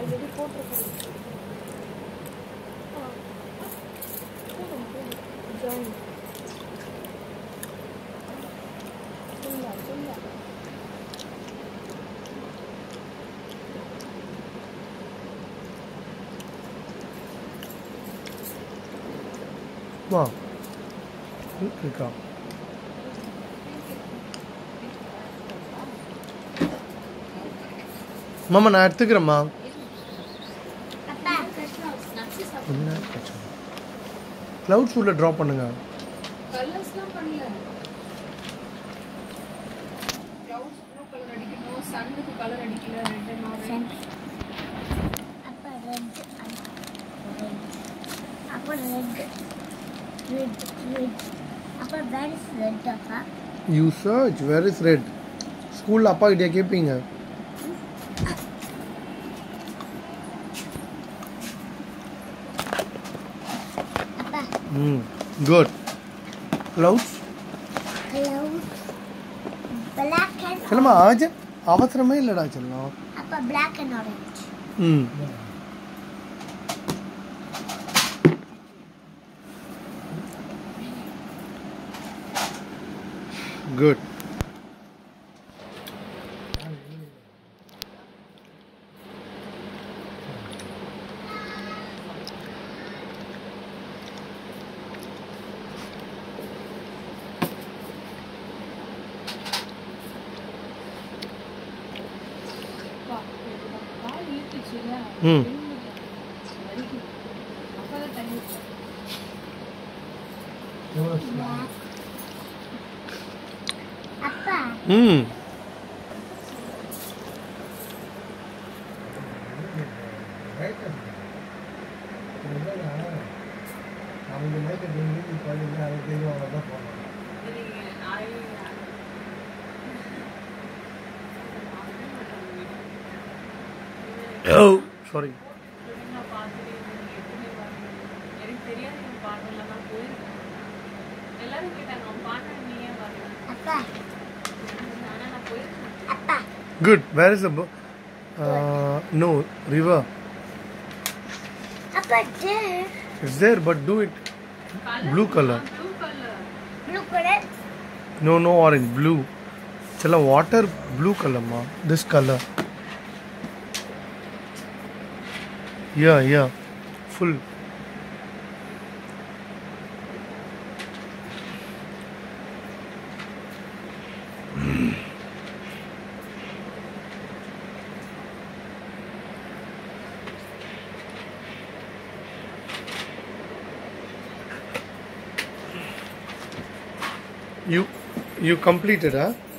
Already போட்டிருக்கேன் join சுந்தா சுந்தா வா இருக்கா மாமா நான் எடுத்துக்கிறேம்மா அப்பா கொஞ்ச நேரம் கழிச்சு. க்ளவுட்ஸ் உள்ள ட்ராப் பண்ணுங்க கலர்ஸ்லாம் பண்ணல கிளவுட்ஸ் ப்ளூ கலர் அடிக்கணும் சன்னுக்கு கலர் அடிக்கல ரெட் அண்ட் ஆரஞ்சு அப்பா ரெட் அப்பா ரெட் ரெட் ரெட் அப்பா வேர் இஸ் ரெட் அப்பா you search where is red ஸ்கூலில் அப்பா கிட்டே கேட்பீங்க அப்பா ம் good clouds cloud black and செல்லம்மா ஆஜன் அவசரமே இல்லைடா செல்லம் அப்பா black and orange ம் குட் கால் இழுத்துச்சுல ம் வலிக்குது அப்பதான் தண்ணி ஊத்துறேன். அப்பா ம் சாரி நான் பார்த்துட்டு நீங்க எப்பவுமே பாருங்க. எனக்கு தெரியாது நீங்க பாடல நான் போயிருக்கேன் எல்லாரும் கேட்டாங்க அவன் பாடின நீ ஏன் வரல அப்பா ஆனா நான் போயிருக்கேன் அப்பா good where is the no river அப்பா there it's there but do it blue colour blue colour blue color No, no orange, blue. Chala water blue color ma. This color. Yeah, yeah. Full. You you completed, huh?